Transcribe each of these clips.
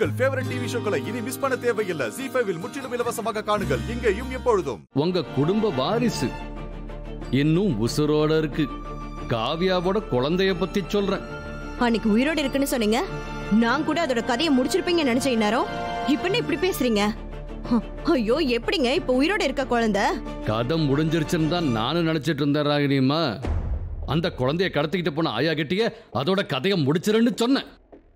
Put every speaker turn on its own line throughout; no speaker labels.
உங்கள் favourite TV ஷோக்களை இனி miss பண்ண தேவையில்லை ஜி ஃபைவில் முற்றிலும் இலவசமாக காணுங்கள் இங்கேயும் எப்பொழுதும்
உங்க குடும்ப வாரிசு இன்னும் உசுரோட இருக்கு காவியாவோட குழந்தைய பத்தி சொல்றேன்
அன்னைக்கு உயிரோட இருக்குன்னு சொன்னீங்க நான் கூட அதோட கதையை முடிச்சிருப்பீங்க நினைச்ச இந்நேரம் இப்ப என்ன இப்படி பேசுறீங்க ஹ, ஐயோ எப்படிங்க இப்ப உயிரோட இருக்க குழந்தை
கதை முடிஞ்சிருச்சுன்னு தான் நானும் நினைச்சிட்டு இருந்தேன் ராகினியம்மா அந்த குழந்தைய கடத்திக்கிட்டு போன ஆயா கிட்டிய அதோட கதையை முடிச்சிருன்னு சொன்னேன்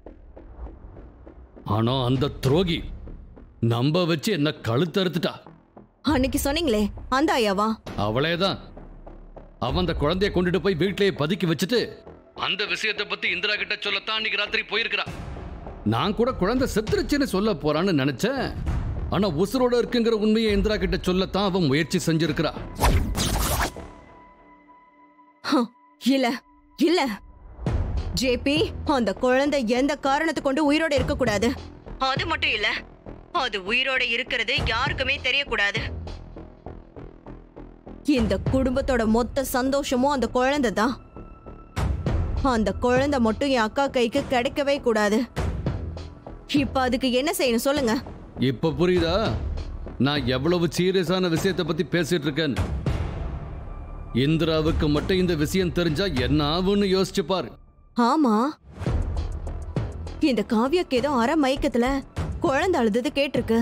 ஆனா அந்த துரோகி நம்ப வச்சு என்ன கழுத்தறுத்துட்டா
அன்னைக்கு சொன்னீங்களே அந்த ஐயாவா
அவளேதான் அவன் அந்த குழந்தைய கொண்டுட்டு போய் வீட்டிலேயே பதுக்கி வச்சுட்டு அந்த விஷயத்தை பத்தி இந்திரா கிட்ட சொல்லத்தான் அன்னைக்கு ராத்திரி போயிருக்கிறா நான் கூட குழந்தை செத்துருச்சுன்னு சொல்ல போறான்னு நினைச்சேன் ஆனா உசுரோட இருக்குங்கிற உண்மையை இந்திரா கிட்ட சொல்லத்தான் அவன் முயற்சி செஞ்சிருக்கிறா
ஹ, இல்ல இல்ல ஜேபி அந்த குழந்தை எந்த காரணத்தை கொண்டு உயிரோட இருக்க கூடாது அது மட்டும் இல்ல அது உயிரோட இருக்கிறது யாருக்குமே தெரியக்கூடாது இந்த குடும்பத்தோட மொத்த சந்தோஷமும் அந்த குழந்தை தான் அந்த குழந்தை மட்டும் என் அக்கா கைக்கு கிடைக்கவே கூடாது இப்ப அதுக்கு என்ன செய்யணும் சொல்லுங்க
இப்ப புரியுதா நான் எவ்வளவு சீரியஸான விஷயத்தை பத்தி பேசிட்டு இருக்கேன்னு இந்திராவுக்கு மட்டும் இந்த விஷயம் தெரிஞ்சா என்ன ஆகும்னு யோசிச்சு பாரு
ஆமா இந்த காவியாக்கு ஏதோ அரை மயக்கத்துல குழந்தை அழுதது கேட்டிருக்கு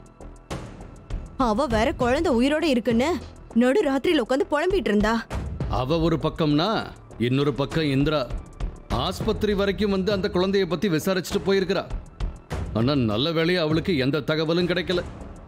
அவ வேற குழந்தை உயிரோட இருக்குன்னு நடு ராத்திரியில உட்காந்து புலம்பிட்டு இருந்தா
அவ ஒரு பக்கம்னா இன்னொரு பக்கம் இந்திரா ஆஸ்பத்திரி வரைக்கும் வந்து அந்த குழந்தைய பத்தி விசாரிச்சுட்டு போயிருக்கிறா ஆனா நல்ல வேளையா அவளுக்கு எந்த தகவலும் கிடைக்கல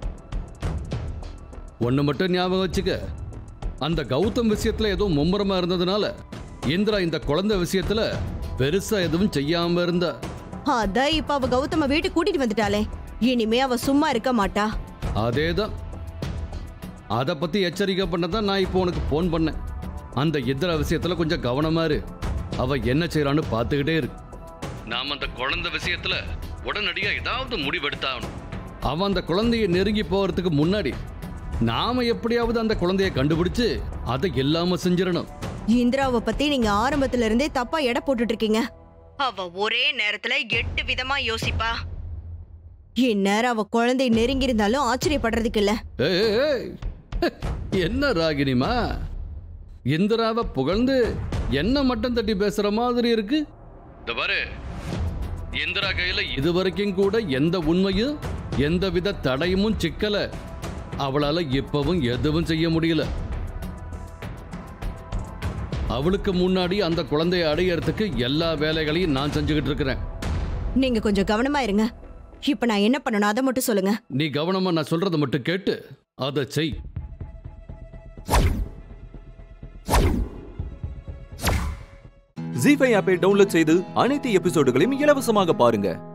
ஒண்ணு மட்டும் ஞாபகம் வச்சுக்க அந்த கௌதம் விஷயத்துல ஏதோ மும்முரமா இருந்ததுனால இந்திரா இந்த குழந்தை விஷயத்துல பெருசா எதுவும் செய்யாம இருந்தா
அதான் இப்ப அவ கௌதம வீட்டுக்கு கூட்டிட்டு வந்துட்டாளே இனிமே அவ சும்மா இருக்க மாட்டா
அதேதான் அதை பத்தி எச்சரிக்கை பண்ண தான் நான் இப்போ உனக்கு ஃபோன் பண்ணேன் அந்த இந்திரா விஷயத்துல கொஞ்சம் கவனமா இரு அவ என்ன செய்றான்னு பார்த்துக்கிட்டே இரு நாம அந்த குழந்தை விஷயத்துல உடனடியா ஏதாவது முடிவெடுத்தாகணும் அவன் அந்த குழந்தைய நெருங்கி போறதுக்கு முன்னாடி நாம எப்படியாவது அந்த குழந்தைய கண்டுபிடிச்சு அதை இல்லாம செஞ்சிடணும்
இந்திராவை பத்தி நீங்க ஆரம்பத்துல இருந்தே தப்பா எடை போட்டுட்டு இருக்கீங்க அவ ஒரே நேரத்துல எட்டு விதமா யோசிப்பா இந்நேரம் அவ குழந்தை நெருங்கி இருந்தாலும் ஆச்சரியப்படுறதுக்கு இல்ல
ஏய், ஏய், ஏய். என்ன ராகினிமா இந்திராவை புகழ்ந்து என்ன மட்டம் தட்டி பேசுற மாதிரி இருக்கு இந்த பாரு இந்திரா கையில இதுவரைக்கும் கூட எந்த உண்மையும் எந்த வித தடையும் சிக்கல அவளால இப்பவும் எதுவும் செய்ய முடியல அவளுக்கு முன்னாடி அந்த குழந்தையை அடையறதுக்கு எல்லா வேலைகளையும் நான் செஞ்சுக்கிட்டு இருக்கிறேன்
நீங்க கொஞ்சம் கவனமா இருங்க இப்ப நான் என்ன பண்ணணும் அதை மட்டும் சொல்லுங்க
நீ கவனமா நான் சொல்றதை மட்டும் கேட்டு அதை செய்
ஜி ஃபைவ் ஆப்பை டவுன்லோட் செய்து அனைத்து எபிசோடுகளையும் இலவசமாக பாருங்க